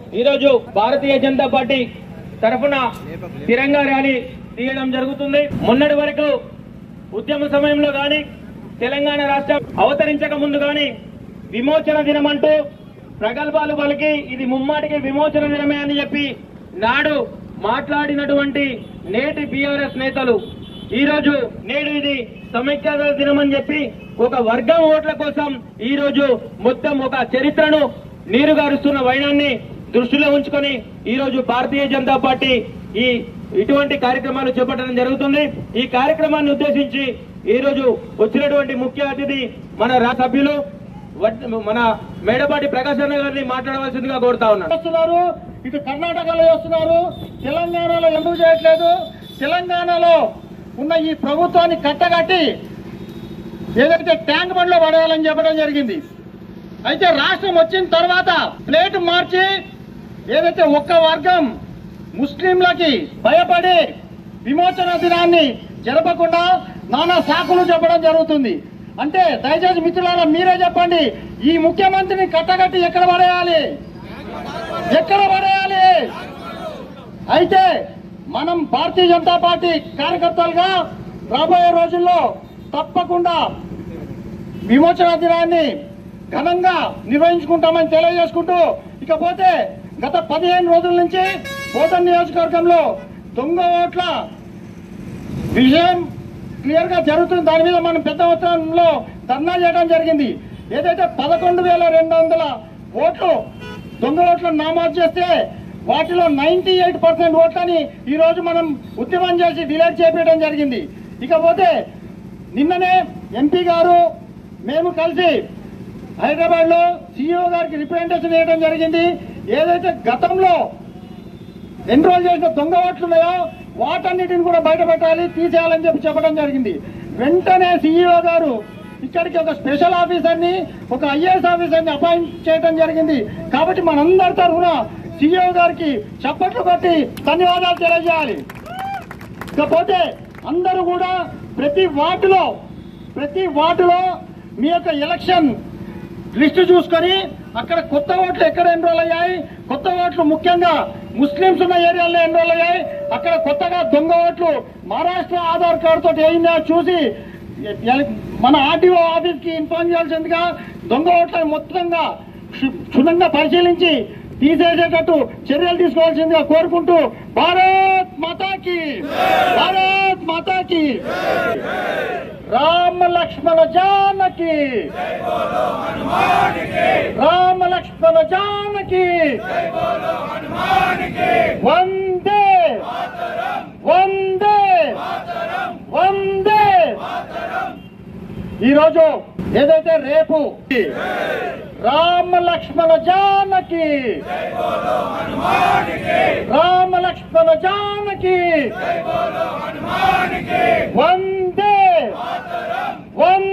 ఈరోజు భారతీయ జనతా పార్టీ తరఫున తిరంగా ర్యాలీ తీయడం జరుగుతుంది మొన్నటి వరకు ఉద్యమ సమయంలో గాని తెలంగాణ రాష్ట్రం అవతరించక ముందు గాని విమోచన దినం అంటూ ప్రగల్భాలు పలికి ఇది ముమ్మాటికి విమోచన దినమే అని చెప్పి నాడు మాట్లాడినటువంటి నేటి బీఆర్ఎస్ నేతలు ఈ రోజు నేడు ఇది సమైక్య దినం అని చెప్పి ఒక వర్గం ఓట్ల కోసం ఈ రోజు మొత్తం ఒక చరిత్రను నీరుగారుస్తున్న వైనాన్ని దృష్టిలో ఉంచుకొని ఈ రోజు భారతీయ జనతా పార్టీ ఈ ఇటువంటి కార్యక్రమాలు చేపట్టడం జరుగుతుంది ఈ కార్యక్రమాన్ని ఉద్దేశించి ఈ రోజు వచ్చినటువంటి ముఖ్య అతిథి మన రాష్ట్ర సభ్యులు వడ్- మన మేడపాటి ప్రకాశ్ అన్న గారిని మాట్లాడవలసిందిగా కోరుతా ఉన్నాను చేస్తున్నారు ఇటు కర్ణాటకలో చేస్తున్నారు తెలంగాణలో ఎందుకు చేయట్లేదు తెలంగాణలో ఉన్న ఈ ప్రభుత్వాన్ని కట్టగట్టి ఏదైతే ట్యాంక్ బండ్లో పడేయాలని చెప్పడం జరిగింది అయితే రాష్ట్రం వచ్చిన తర్వాత ప్లేట్ మార్చి ఏదైతే ఒక్క వర్గం ముస్లింలకి భయపడి విమోచన దినాన్ని జరపకుండా నానా సాకులు చెప్పడం జరుగుతుంది అంటే దయచేసి మిత్రులారా మీరే చెప్పండి ఈ ముఖ్యమంత్రిని కట్టగట్టి ఎక్కడ పడేయాలి ఎక్కడ పడేయాలి అయితే మనం భారతీయ జనతా పార్టీ కార్యకర్తలుగా రాబోయే రోజుల్లో తప్పకుండా విమోచన దినాన్ని ఘనంగా నిర్వహించుకుంటామని తెలియజేసుకుంటూ ఇకపోతే గత పదిహేను రోజుల నుంచి బోధన్ నియోజకవర్గంలో దొంగ ఓట్ల విషయం క్లియర్ గా జరుగుతుంది దాని మీద మనం పెద్ద మొత్తంలో ధర్నా చేయడం జరిగింది ఏదైతే పదకొండు వేల రెండు వందల ఓట్లు దొంగ ఓట్లను నామోదు చేస్తే వాటిలో నైన్టీ ఎయిట్ పర్సెంట్ ఓట్లని ఈ రోజు మనం ఉద్యమం చేసి డిలీట్ చేపించడం జరిగింది ఇకపోతే నిన్ననే ఎంపీ గారు మేము కలిసి హైదరాబాద్ లో సిఇఓ గారికి రిప్రజెంటేషన్ ఇవ్వడం జరిగింది ఏదైతే గతంలో ఎన్రోల్ చేసిన దొంగ ఓట్లు ఉన్నాయో వాటన్నిటిని కూడా బయట పెట్టాలి తీసేయాలని చెప్పి చెప్పడం జరిగింది వెంటనే సీఈఓ గారు ఇక్కడికి ఒక స్పెషల్ ఆఫీసర్ని ఒక ఐఏఎస్ ఆఫీసర్ని అపాయింట్ చేయడం జరిగింది కాబట్టి మనందరి తరఫున సీఈఓ గారికి చప్పట్లు కొట్టి ధన్యవాదాలు తెలియజేయాలి ఇకపోతే అందరూ కూడా ప్రతి వార్డులో ప్రతి వార్డులో మీ యొక్క ఎలక్షన్ లిస్టు చూసుకొని అక్కడ కొత్త ఓట్లు ఎక్కడ ఎన్రోల్ అయ్యాయి కొత్త ఓట్లు ముఖ్యంగా ముస్లింస్ ఉన్న ఏరియాలో ఎన్రోల్ అయ్యాయి అక్కడ కొత్తగా దొంగ ఓట్లు మహారాష్ట్ర ఆధార్ కార్డు తోటి వేయిందా చూసి ఎల- మన ఆర్టీఓ ఆఫీస్ కి ఇన్ఫార్మ్ చేయాల్సిందిగా దొంగ ఓట్లను మొత్తంగా క్షు- క్షుణ్ణంగా పరిశీలించి తీసేసేటట్టు చర్యలు తీసుకోవాల్సిందిగా కోరుకుంటూ భారత్ మాతాకి భారత్ మాతాకి రామ లక్ష్మణ జానకి రామ లక్ష్మణ జానకి వందే వందే వందే ఈరోజు ఏదైతే రేపు రామ లక్ష్మణ జానకి రామ లక్ష్మణ జానకి వందే వందే